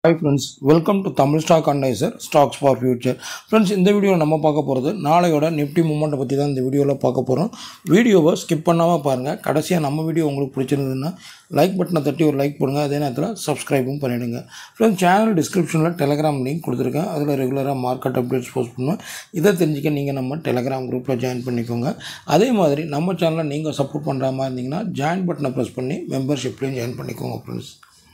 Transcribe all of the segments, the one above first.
hi friends welcome to Tamil stock analyser stocks for future friends இந்த வீடியோவில் நம்ம பார்க்க போகிறது நாளையோட நிஃப்டி மூமெண்ட்டை பற்றி தான் இந்த வீடியோவில் பார்க்க போகிறோம் வீடியோவை ஸ்கிப் பண்ணாமல் பாருங்கள் கடைசியாக நம்ம வீடியோ உங்களுக்கு பிடிச்சிருந்ததுன்னா லைக் பட்டனை தட்டி ஒரு லைக் போடுங்க அதே நேரத்தில் சப்ஸ்கிரைபும் பண்ணிவிடுங்க ஃப்ரெண்ட்ஸ் சேனல் டிஸ்கிரிப்ஷனில் டெலகிராம் லிங்க் கொடுத்துருக்கேன் அதில் ரெகுலராக மார்க்கெட் அப்டேட்ஸ் போஸ்ட் பண்ணுவேன் இதை தெரிஞ்சுக்க நீங்கள் நம்ம டெலகிராம் குரூப்பில் ஜாயின் பண்ணிக்கோங்க அதே மாதிரி நம்ம சேனலை நீங்கள் சப்போர்ட் பண்ணுற மாதிரி இருந்தீங்கன்னா ஜாயின் பட்டனை ப்ரெஸ் பண்ணி மெம்பர்ஷிப்லேயும் ஜாயின் பண்ணிக்கோங்க ஃப்ரெண்ட்ஸ்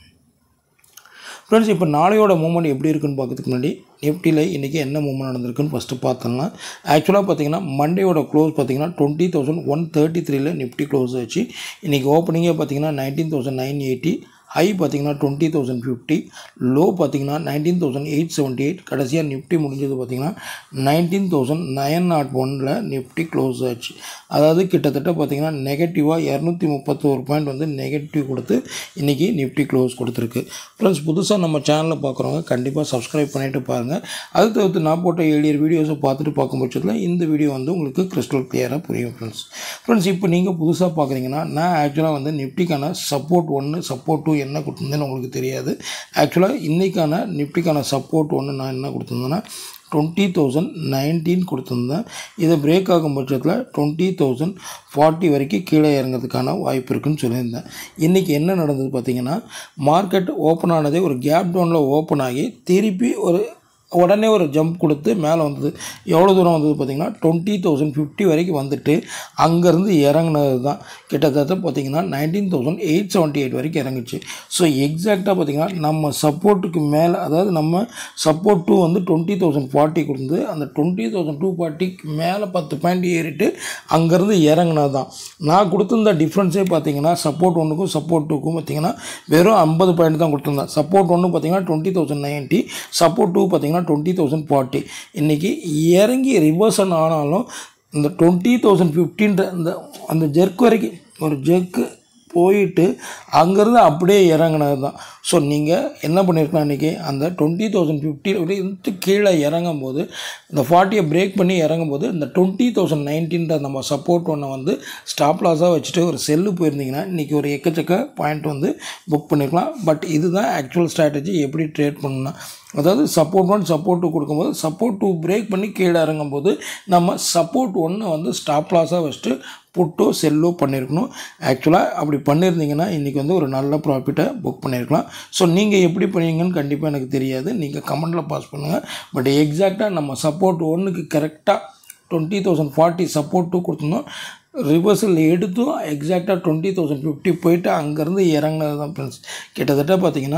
ஃப்ரெண்ட்ஸ் இப்போ நாளையோட மூமெண்ட் எப்படி இருக்குன்னு பார்க்கறதுக்கு முன்னாடி நிஃப்டியில் இன்றைக்கி என்ன மூவ்மெண்ட் நடந்திருக்குன்னு ஃபஸ்ட்டு பார்த்தோம்னா ஆக்சுவலாக பார்த்தீங்கன்னா மண்டேயோட க்ளோஸ் பார்த்தீங்கன்னா டுவெண்ட்டி தௌசண்ட் ஒன் தேர்ட்டி த்ரீல நிஃப்டி க்ளோஸ் ஆச்சு இன்றைக்கி ஓப்பனிங்கே பார்த்தீங்கன்னா nineteen thousand nine eighty high பார்த்தீங்கன்னா டுவெண்ட்டி தௌசண்ட் ஃபிஃப்டி லோ பார்த்தீங்கன்னா nineteen thousand eight seventy eight கடைசியாக நிஃப்டி முடிஞ்சது பார்த்தீங்கன்னா நைன்டீன் தௌசண்ட் நைன் நாட் ஒனில் நிஃப்டி க்ளோஸ் ஆச்சு அதாவது கிட்டத்தட்ட பார்த்தீங்கன்னா நெகட்டிவாக இரநூத்தி முப்பத்தோரு பாயிண்ட் வந்து நெகட்டிவ் கொடுத்து இன்றைக்கி நிஃப்டி க்ளோஸ் கொடுத்துருக்கு ஃப்ரெண்ட்ஸ் புதுசாக நம்ம சேனலில் பார்க்குறவங்க கண்டிப்பாக சப்ஸ்கிரைப் பண்ணிவிட்டு பாருங்கள் அது தவிர்த்து நான் போட்ட ஏழியர் வீடியோஸை பார்த்துட்டு பார்க்கும் பட்சத்தில் இந்த வீடியோ வந்து உங்களுக்கு கிறிஸ்டல் கிளியராக புரியும் ஃப்ரெண்ட்ஸ் ஃப்ரெண்ட்ஸ் இப்போ நீங்கள் புதுசாக பார்க்குறீங்கன்னா நான் ஆக்சுவலாக வந்து நிஃப்டிக்கான சப்போர்ட் ஒன்று சப்போர்ட் டூ என்ன கொடுத்துருந்தேன்னு உங்களுக்கு தெரியாது ஆக்சுவலாக இன்றைக்கான நிஃப்டிக்கான சப்போர்ட் ஒன்று நான் என்ன கொடுத்துருந்தேன்னா டுவெண்ட்டி தௌசண்ட் நைன்டீன் கொடுத்துருந்தேன் இதை பிரேக் ஆகும் பட்சத்தில் டுவெண்ட்டி தௌசண்ட் ஃபார்ட்டி வரைக்கும் கீழே இறங்கிறதுக்கான வாய்ப்பு இருக்குன்னு சொல்லியிருந்தேன் இன்றைக்கி என்ன நடந்தது பார்த்தீங்கன்னா மார்க்கெட் ஓப்பன் ஆனதே ஒரு கேப் டவுனில் ஓப்பன் ஆகி திருப்பி ஒரு உடனே ஒரு ஜம்ப் கொடுத்து மேலே வந்தது எவ்வளோ தூரம் வந்தது பார்த்திங்கன்னா டுவெண்ட்டி தௌசண்ட் ஃபிஃப்டி வரைக்கும் வந்துட்டு அங்கேருந்து இறங்குனது தான் கிட்டத்தட்ட பார்த்திங்கன்னா nineteen thousand eight seventy eight வரைக்கும் இறங்குச்சு ஸோ எக்ஸாக்டாக பார்த்திங்கன்னா நம்ம சப்போர்ட்டுக்கு மேலே அதாவது நம்ம சப்போர்ட் டூ வந்து டுவெண்ட்டி தௌசண்ட் ஃபார்ட்டி கொடுத்து அந்த டுவெண்ட்டி தௌசண்ட் டூ ஃபார்ட்டிக்கு மேலே பத்து பாயிண்ட் ஏறிட்டு அங்கேருந்து இறங்குனது தான் நான் கொடுத்துருந்த டிஃப்ரென்ஸே பார்த்தீங்கன்னா சப்போர்ட் ஒன்றுக்கும் சப்போர்ட் டூக்கும் பார்த்தீங்கன்னா வெறும் ஐம்பது பாயிண்ட் தான் கொடுத்துருந்தேன் சப்போர்ட் ஒன்று பார்த்தீங்கன்னா twenty thousand ninety support two பார்த்தீங்கன்னா டுவெண்ட்டி தௌசண்ட் ஃபார்ட்டி இன்றைக்கி இறங்கி ரிவர்சன் ஆனாலும் இந்த டுவெண்ட்டி தௌசண்ட் ஃபிஃப்டின்ற இந்த அந்த ஜெர்க் வரைக்கும் ஒரு ஜெர்க்கு போயிட்டு அங்கேருந்து அப்படியே இறங்கினது தான் ஸோ நீங்கள் என்ன பண்ணியிருக்கலாம் இன்றைக்கி அந்த டுவெண்ட்டி தௌசண்ட் ஃபிஃப்டி இருந்து கீழே இறங்கும் போது இந்த ஃபார்ட்டியை பிரேக் பண்ணி இறங்கும் போது இந்த டுவெண்ட்டி தௌசண்ட் நைன்டீன்ற நம்ம சப்போர்ட் ஒன்று வந்து ஸ்டாப் லாஸாக வச்சுட்டு ஒரு செல்லு போயிருந்தீங்கன்னா இன்றைக்கி ஒரு எக்கச்சக்க பாயிண்ட் வந்து புக் பண்ணியிருக்கலாம் பட் இதுதான் ஆக்சுவல் ஸ்ட்ராட்டஜி எப்படி ட்ரேட் பண்ணணும்னா அதாவது சப்போர்ட் ஒன் சப்போர்ட் டூ கொடுக்கும்போது சப்போர்ட் டூ பிரேக் பண்ணி கீழே இறங்கும்போது நம்ம சப்போர்ட் ஒன்று வந்து ஸ்டாப் லாஸாக வச்சுட்டு புட்டோ செல்லோ பண்ணியிருக்கணும் ஆக்சுவலாக அப்படி பண்ணியிருந்தீங்கன்னா இன்றைக்கி வந்து ஒரு நல்ல ப்ராஃபிட்டை புக் பண்ணியிருக்கலாம் ஸோ நீங்கள் எப்படி பண்ணீங்கன்னு கண்டிப்பாக எனக்கு தெரியாது நீங்கள் கமெண்டில் பாஸ் பண்ணுங்கள் பட் எக்ஸாக்டாக நம்ம சப்போர்ட் ஒன்றுக்கு கரெக்டாக twenty thousand forty support two கொடுத்துருந்தோம் ரிவர்சல் எடுத்தும் எக்ஸாக்டாக டுவெண்ட்டி தௌசண்ட் ஃபிஃப்டி போயிட்டு அங்கேருந்து இறங்கினது தான் ஃப்ரெண்ட்ஸ் கிட்டத்தட்ட பார்த்தீங்கன்னா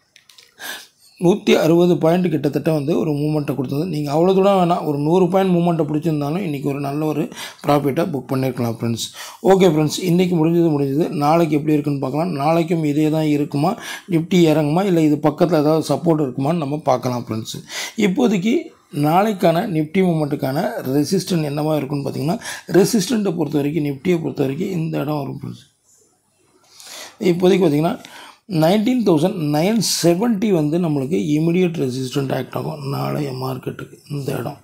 நூற்றி அறுபது பாயிண்ட் கிட்டத்தட்ட வந்து ஒரு மூமெண்ட்டை கொடுத்தது நீங்கள் அவ்வளோ தூரம் வேணாம் ஒரு நூறு பாயிண்ட் மூமெண்ட்டை பிடிச்சிருந்தாலும் இன்றைக்கி ஒரு நல்ல ஒரு ப்ராஃபிட்டை புக் பண்ணியிருக்கலாம் ஃப்ரெண்ட்ஸ் ஓகே ஃப்ரெண்ட்ஸ் இன்றைக்கி முடிஞ்சது முடிஞ்சது நாளைக்கு எப்படி இருக்குன்னு பார்க்கலாம் நாளைக்கும் இதே தான் இருக்குமா நிஃப்டி இறங்குமா இல்லை இது பக்கத்தில் ஏதாவது சப்போர்ட் இருக்குமான்னு நம்ம பார்க்கலாம் ஃப்ரெண்ட்ஸ் இப்போதைக்கு நாளைக்கான நிஃப்டி மூமெண்ட்டுக்கான ரெசிஸ்டன்ட் என்னவா இருக்குன்னு பார்த்தீங்கன்னா ரெசிஸ்டண்ட்டை பொறுத்த வரைக்கும் நிஃப்டியை பொறுத்த வரைக்கும் இந்த இடம் வரும் ஃப்ரெண்ட்ஸ் இப்போதைக்கு பார்த்தீங்கன்னா நைன்டீன் தௌசண்ட் நைன் செவன்ட்டி வந்து நம்மளுக்கு இமிடியட் ரெசிஸ்டண்ட் ஆக்ட் ஆகும் நாளைய மார்க்கெட்டுக்கு இந்த இடம்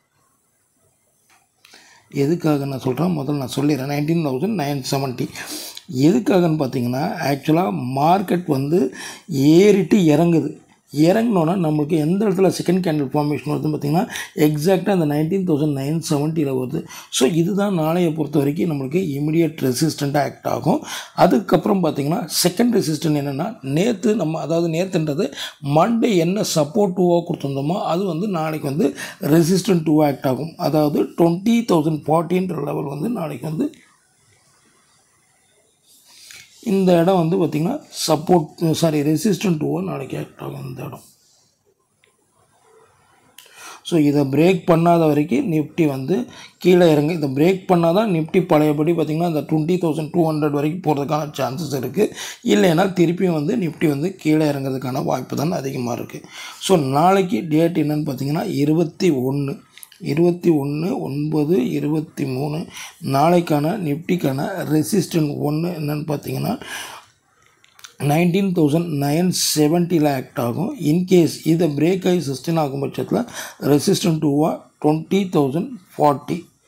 எதுக்காக நான் சொல்கிறேன் முதல்ல நான் சொல்லிடுறேன் நைன்டீன் தௌசண்ட் நைன் செவன்ட்டி எதுக்காகன்னு பார்த்தீங்கன்னா ஆக்சுவலாக மார்க்கெட் வந்து ஏறிட்டு இறங்குது இறங்கினோன்னா நம்மளுக்கு எந்த இடத்துல செகண்ட் கேண்டில் ஃபார்மேஷன் வருதுன்னு பார்த்தீங்கன்னா எக்ஸாக்டாக அந்த நைன்டீன் தௌசண்ட் நைன் செவன்ட்டியில் வருது ஸோ இதுதான் நாளையை பொறுத்த வரைக்கும் நம்மளுக்கு இமிடியட் ரெசிஸ்டண்ட்டாக ஆக்ட் ஆகும் அதுக்கப்புறம் பார்த்தீங்கன்னா செகண்ட் ரெசிஸ்டன்ட் என்னென்னா நேற்று நம்ம அதாவது நேற்றுன்றது மண்டே என்ன சப்போர்ட் டூவாக கொடுத்துருந்தோமோ அது வந்து நாளைக்கு வந்து ரெசிஸ்டன்ட் டூ ஆக்ட் ஆகும் அதாவது டுவெண்ட்டி தௌசண்ட் ஃபார்ட்டின்ற லெவல் வந்து நாளைக்கு வந்து இந்த இடம் வந்து பார்த்திங்கன்னா சப்போர்ட் சாரி ரெசிஸ்டன்ட் டூவோ நாளைக்கு ஆக்ட் ஆகும் இந்த இடம் ஸோ இதை பிரேக் பண்ணாத வரைக்கும் நிஃப்டி வந்து கீழே இறங்கு இதை பிரேக் பண்ணால் தான் நிஃப்டி பழையபடி பார்த்திங்கன்னா இந்த டுவெண்ட்டி தௌசண்ட் டூ ஹண்ட்ரட் வரைக்கும் போகிறதுக்கான சான்சஸ் இருக்குது இல்லைன்னா திருப்பியும் வந்து நிஃப்டி வந்து கீழே இறங்குறதுக்கான வாய்ப்பு தான் அதிகமாக இருக்குது ஸோ நாளைக்கு டேட் என்னென்னு பார்த்தீங்கன்னா இருபத்தி ஒன்று இருபத்தி ஒன்று ஒன்பது இருபத்தி மூணு நாளைக்கான நிஃப்டிக்கான ரெசிஸ்டன்ட் ஒன்று என்னென்னு பார்த்தீங்கன்னா நைன்டீன் தௌசண்ட் நைன் செவன்ட்டியில் ஆக்ட் ஆகும் இன்கேஸ் இதை பிரேக் ஆகி சஸ்டெயின் ஆகும் பட்சத்தில் ரெசிஸ்டன்ட் டூவாக டுவெண்ட்டி தௌசண்ட் ஃபார்ட்டி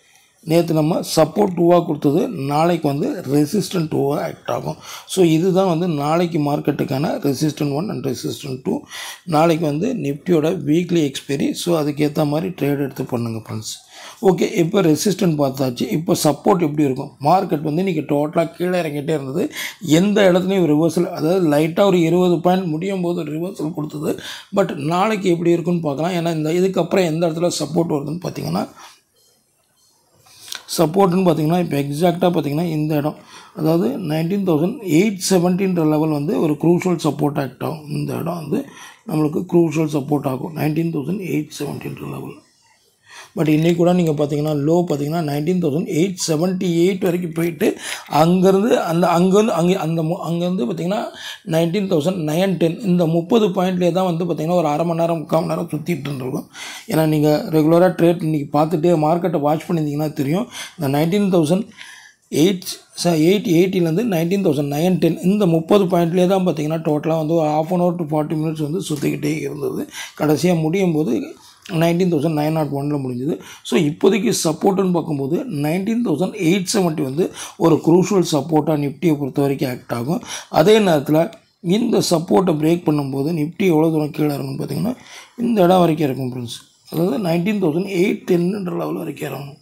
நேற்று நம்ம சப்போர்ட் டூவாக கொடுத்தது நாளைக்கு வந்து ரெசிஸ்டன்ட் டூவாக ஆக்ட் ஆகும் ஸோ இதுதான் வந்து நாளைக்கு மார்க்கெட்டுக்கான resistant one and resistant two நாளைக்கு வந்து நிஃப்டியோட வீக்லி எக்ஸ்பைரி ஸோ அதுக்கேற்ற மாதிரி ட்ரேட் எடுத்து பண்ணுங்கள் ஃப்ரெண்ட்ஸ் ஓகே இப்போ ரெசிஸ்டன்ட் பார்த்தாச்சு இப்போ சப்போர்ட் எப்படி இருக்கும் மார்க்கெட் வந்து இன்றைக்கி டோட்டலாக கீழே இறங்கிட்டே இருந்தது எந்த இடத்துலையும் ரிவர்சல் அதாவது லைட்டாக ஒரு இருபது பாயிண்ட் முடியும் போது ரிவர்சல் கொடுத்தது பட் நாளைக்கு எப்படி இருக்குன்னு பார்க்கலாம் ஏன்னா இந்த இதுக்கப்புறம் எந்த இடத்துல சப்போர்ட் வருதுன்னு பார்த்தீங்கன்னா சப்போர்ட்டுன்னு பார்த்தீங்கன்னா இப்போ எக்ஸாக்டாக பார்த்தீங்கன்னா இந்த இடம் அதாவது நைன்டீன் தௌசண்ட் எயிட் செவன்டீன்ற லெவல் வந்து ஒரு க்ரூஷல் சப்போர்ட் ஆக்ட் ஆகும் இந்த இடம் வந்து நம்மளுக்கு க்ரூஷல் சப்போர்ட் ஆகும் நைன்டீன் தௌசண்ட் எயிட் செவன்டீன்ற லெவல் பட் இன்றைக்கி கூட நீங்கள் பார்த்தீங்கன்னா லோ பார்த்தீங்கன்னா nineteen thousand eight seventy eight வரைக்கும் போயிட்டு அங்கேருந்து அந்த அங்கேருந்து அங்கே அந்த மு- அங்கேருந்து பார்த்தீங்கன்னா நைன்டீன் தௌசண்ட் நைன் டென் இந்த முப்பது பாயிண்ட்லேயே தான் வந்து பார்த்தீங்கன்னா ஒரு அரை மணி நேரம் முக்கால் மணி நேரம் சுற்றிட்டு இருந்திருக்கும் ஏன்னா நீங்கள் ரெகுலராக ட்ரேட் இன்றைக்கி பார்த்துட்டு மார்க்கெட்டை வாட்ச் பண்ணியிருந்தீங்கன்னா தெரியும் இந்த நைன்டீன் தௌசண்ட் எயிட் ச எயிட் எயிட்டிலேருந்து நைன்டீன் தௌசண்ட் நைன் டென் இந்த முப்பது பாயிண்ட்லேயே தான் பார்த்தீங்கன்னா டோட்டலாக வந்து ஒரு half an hour to forty minutes வந்து சுற்றிக்கிட்டே இருந்தது கடைசியாக முடியும் போது நைன்டீன் தௌசண்ட் நைன் நாட் ஒனில் முடிஞ்சுது ஸோ இப்போதைக்கு சப்போர்ட்டுன்னு பார்க்கும்போது நைன்டீன் தௌசண்ட் எயிட் செவன்ட்டி வந்து ஒரு குரூஷியல் சப்போர்ட்டாக நிஃப்டியை பொறுத்த வரைக்கும் ஆக்ட் ஆகும் அதே நேரத்தில் இந்த சப்போர்ட்டை பிரேக் பண்ணும்போது நிஃப்டி எவ்வளோ தூரம் கீழே இருக்கும்னு பார்த்தீங்கன்னா இந்த இடம் வரைக்கும் இருக்கும் ஃப்ரெண்ட்ஸ் அதாவது நைன்டீன் தௌசண்ட் எயிட் டென்னுன்ற லெவல் வரைக்கும் இறங்கணும்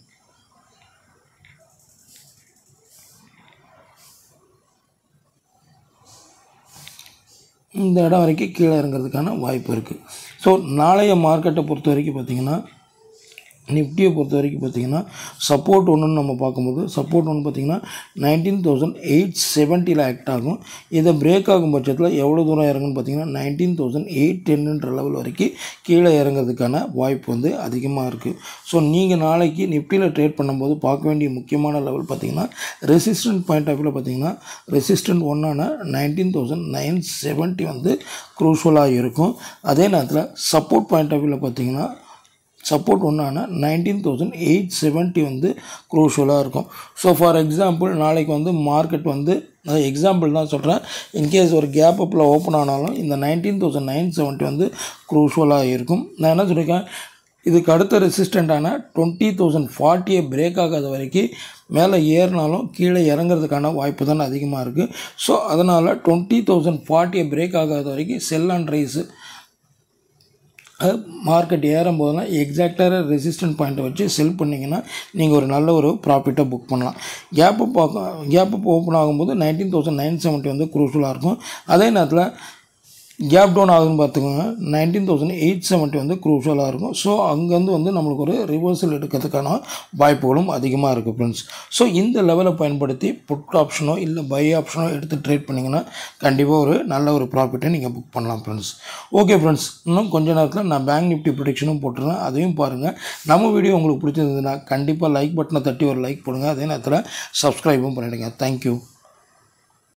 இந்த இடம் வரைக்கும் கீழே இறங்குறதுக்கான வாய்ப்பு இருக்குது ஸோ நாளைய மார்க்கெட்டை பொறுத்த வரைக்கும் பார்த்திங்கன்னா நிஃப்டியை பொறுத்த வரைக்கும் பார்த்தீங்கன்னா சப்போர்ட் ஒன்றுன்னு நம்ம பார்க்கும்போது சப்போர்ட் ஒன்று பார்த்தீங்கன்னா நைன்டீன் தௌசண்ட் எயிட் செவன்ட்டியில் ஆக்ட் ஆகும் இதை பிரேக் ஆகும் பட்சத்தில் எவ்வளோ தூரம் இறங்குன்னு பார்த்தீங்கன்னா நைன்டீன் தௌசண்ட் எயிட் டென்னுன்ற லெவல் வரைக்கும் கீழே இறங்குறதுக்கான வாய்ப்பு வந்து அதிகமாக இருக்குது ஸோ நீங்கள் நாளைக்கு நிஃப்டியில் ட்ரேட் பண்ணும்போது பார்க்க வேண்டிய முக்கியமான லெவல் பார்த்தீங்கன்னா ரெசிஸ்டன்ட் பாயிண்ட் ஆஃப் வியூவில் பார்த்தீங்கன்னா ரெசிஸ்டன்ட் ஒன்னான நைன்டீன் தௌசண்ட் நைன் செவன்ட்டி வந்து க்ரூஷலாக இருக்கும் அதே நேரத்தில் சப்போர்ட் பாயிண்ட் ஆஃப் வியூவில் பார்த்தீங்கன்னா சப்போர்ட் ஒன்றான நைன்டீன் தௌசண்ட் எயிட் செவன்ட்டி வந்து க்ரூஷலாக இருக்கும் ஸோ ஃபார் எக்ஸாம்பிள் நாளைக்கு வந்து மார்க்கெட் வந்து எக்ஸாம்பிள் தான் சொல்கிறேன் இன்கேஸ் ஒரு கேப் அப்பில் ஓப்பன் ஆனாலும் இந்த நைன்டீன் தௌசண்ட் நைன் செவன்ட்டி வந்து க்ரூஷலாக இருக்கும் நான் என்ன சொல்லியிருக்கேன் இதுக்கு அடுத்த ரெசிஸ்டண்ட்டான டுவெண்ட்டி தௌசண்ட் ஃபார்ட்டியை பிரேக் ஆகாத வரைக்கும் மேலே ஏறினாலும் கீழே இறங்குறதுக்கான வாய்ப்பு தான் அதிகமாக இருக்குது ஸோ அதனால் டுவெண்ட்டி தௌசண்ட் ஃபார்ட்டியை பிரேக் ஆகாத வரைக்கும் செல் அண்ட் ரைஸு மார்க்கெட் ஏறும் போதெல்லாம் எக்ஸாக்டாக ரெசிஸ்டன்ட் பாயிண்ட்டை வச்சு செல் பண்ணிங்கன்னா நீங்கள் ஒரு நல்ல ஒரு ப்ராஃபிட்டை புக் பண்ணலாம் கேப் அப் பார்க்க கேப் அப் ஓப்பன் ஆகும்போது நைன்டீன் தௌசண்ட் நைன் செவன்ட்டி வந்து குரூஷலாக இருக்கும் அதே நேரத்தில் கேப் டவுன் ஆகுதுன்னு பார்த்துக்கோங்க நைன்டீன் தௌசண்ட் எயிட் செவன்ட்டி வந்து குரூஷலாக இருக்கும் ஸோ அங்கேருந்து வந்து நம்மளுக்கு ஒரு ரிவர்சல் எடுக்கிறதுக்கான வாய்ப்புகளும் அதிகமாக இருக்குது ஃப்ரெண்ட்ஸ் ஸோ இந்த லெவலை பயன்படுத்தி புட் ஆப்ஷனோ இல்லை பை ஆப்ஷனோ எடுத்து ட்ரேட் பண்ணிங்கன்னா கண்டிப்பாக ஒரு நல்ல ஒரு ப்ராஃபிட்டை நீங்கள் புக் பண்ணலாம் ஃப்ரெண்ட்ஸ் ஓகே ஃப்ரெண்ட்ஸ் இன்னும் கொஞ்ச நேரத்தில் நான் பேங்க் நிஃப்டி ப்ரொடிக்ஷனும் போட்டுருவேன் அதையும் பாருங்கள் நம்ம வீடியோ உங்களுக்கு பிடிச்சிருந்ததுன்னா கண்டிப்பாக லைக் பட்டனை தட்டி ஒரு லைக் போடுங்க அதே நேரத்தில் சப்ஸ்கிரைபும் பண்ணிவிடுங்க தேங்க்யூ